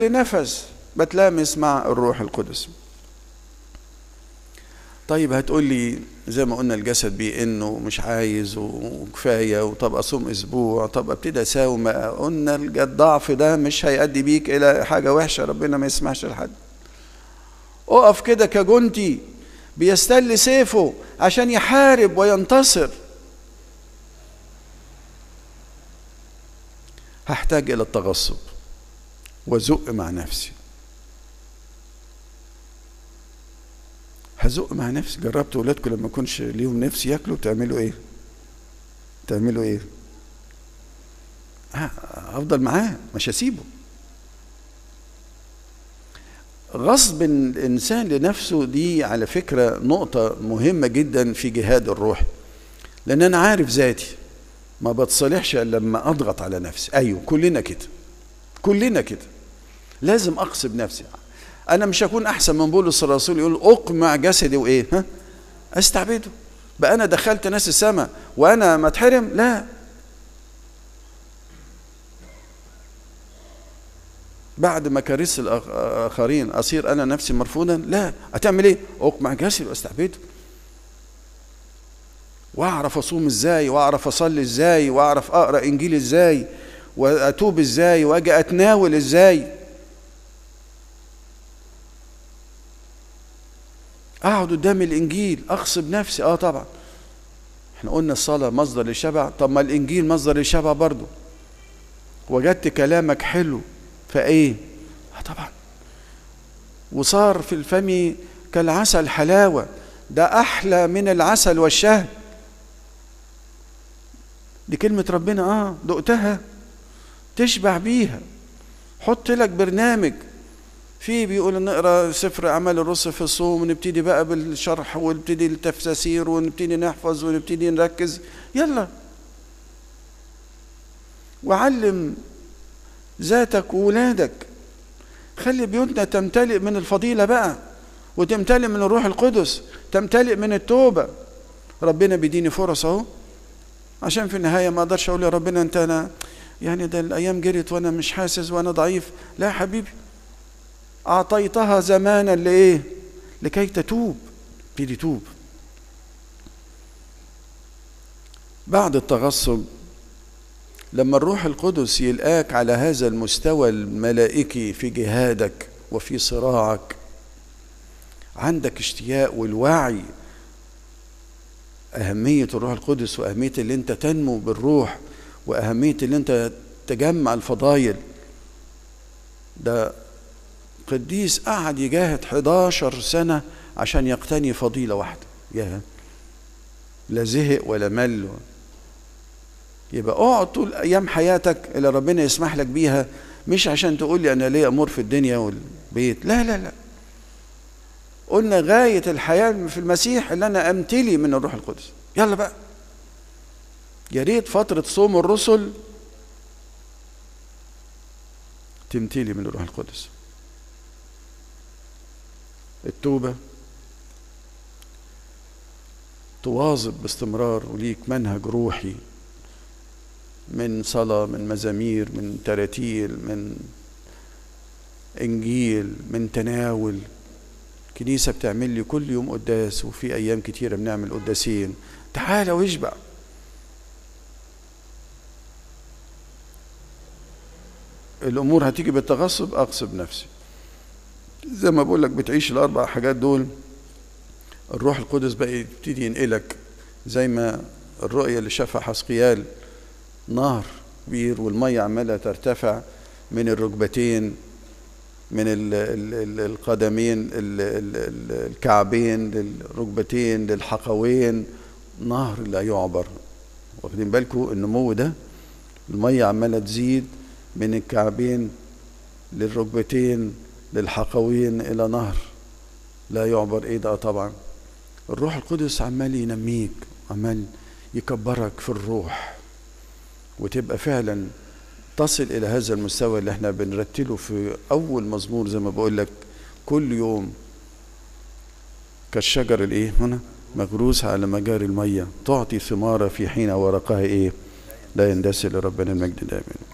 نفس بتلامس مع الروح القدس طيب هتقول لي زي ما قلنا الجسد بانه مش عايز وكفايه وطب اصوم اسبوع طب ابتدي اساوم قلنا الضعف ده مش هيؤدي بيك الى حاجه وحشه ربنا ما يسمحش لحد اقف كده كجندي بيستل سيفه عشان يحارب وينتصر هحتاج الى التغصب وزق مع نفسي هزق مع نفسي جربت ولادكم لما يكونش ليهم نفس ياكلوا تعملوا ايه تعملوا ايه افضل معاه مش هسيبه غصب الانسان لنفسه دي على فكره نقطه مهمه جدا في جهاد الروح لان انا عارف ذاتي ما بتصالحش الا لما اضغط على نفسي ايوه كلنا كده كلنا كده لازم اقصب نفسي انا مش هكون احسن من بولس الرسول يقول اقمع جسدي وايه ها استعبده بقى انا دخلت ناس السماء وانا ما اتحرم لا بعد ما كرس الاخرين اصير انا نفسي مرفوضا لا هتعمل ايه اقمع جسدي واستعبده واعرف اصوم ازاي واعرف اصلي ازاي واعرف اقرا انجيل ازاي واتوب ازاي واجي اتناول ازاي اقعد قدام الانجيل اغصب نفسي اه طبعا احنا قلنا الصلاه مصدر للشبع طب ما الانجيل مصدر للشبع برضه وجدت كلامك حلو فايه اه طبعا وصار في الفم كالعسل حلاوه ده احلى من العسل والشهد دي كلمه ربنا اه دقتها تشبع بيها حط لك برنامج في بيقول نقرا سفر اعمال الرسل في الصوم ونبتدي بقى بالشرح ونبتدي التفسير ونبتدي نحفظ ونبتدي نركز يلا وعلم ذاتك وولادك خلي بيوتنا تمتلئ من الفضيلة بقى وتمتلئ من الروح القدس تمتلئ من التوبة ربنا بيديني فرص اهو عشان في النهاية ما اقدرش اقول يا ربنا انت انا يعني ده الايام جرت وانا مش حاسس وانا ضعيف لا يا حبيبي أعطيتها زمانا لإيه؟ لكي تتوب ابتدي توب بعد التغصب لما الروح القدس يلقاك على هذا المستوى الملائكي في جهادك وفي صراعك عندك اشتياق والوعي أهمية الروح القدس وأهمية اللي أنت تنمو بالروح وأهمية اللي أنت تجمع الفضايل ده قديس قعد يجاهد 11 سنة عشان يقتني فضيلة واحدة يا لا زهق ولا مل يبقى اقعد طول ايام حياتك اللي ربنا يسمح لك بيها مش عشان تقول لي انا ليه امور في الدنيا والبيت لا لا لا قلنا غاية الحياة في المسيح اللي انا امتلي من الروح القدس يلا بقى يا ريت فترة صوم الرسل تمتلي من الروح القدس التوبة تواظب باستمرار وليك منهج روحي من صلاة من مزامير من تراتيل من إنجيل من تناول كنيسة بتعمل لي كل يوم قداس وفي أيام كتيرة بنعمل قداسين تعالى واشبع الأمور هتيجي بالتغصب أغصب نفسي زي ما بقول لك بتعيش الاربع حاجات دول الروح القدس بقى يبتدي ينقلك زي ما الرؤيه اللي شافها حسقيال نهر كبير والميه عماله ترتفع من الركبتين من ال ال ال القدمين ال ال الكعبين للركبتين للحقوين نهر لا يعبر واخدين بالكم النمو ده الميه عماله تزيد من الكعبين للركبتين للحقوين إلى نهر لا يعبر إيه ده طبعا الروح القدس عمال ينميك عمال يكبرك في الروح وتبقى فعلا تصل إلى هذا المستوى اللي احنا بنرتله في أول مزمور زي ما بقول لك كل يوم كالشجر الإيه هنا مغروس على مجاري المية تعطي ثمارة في حين ورقها إيه لا يندسل لربنا المجد دائما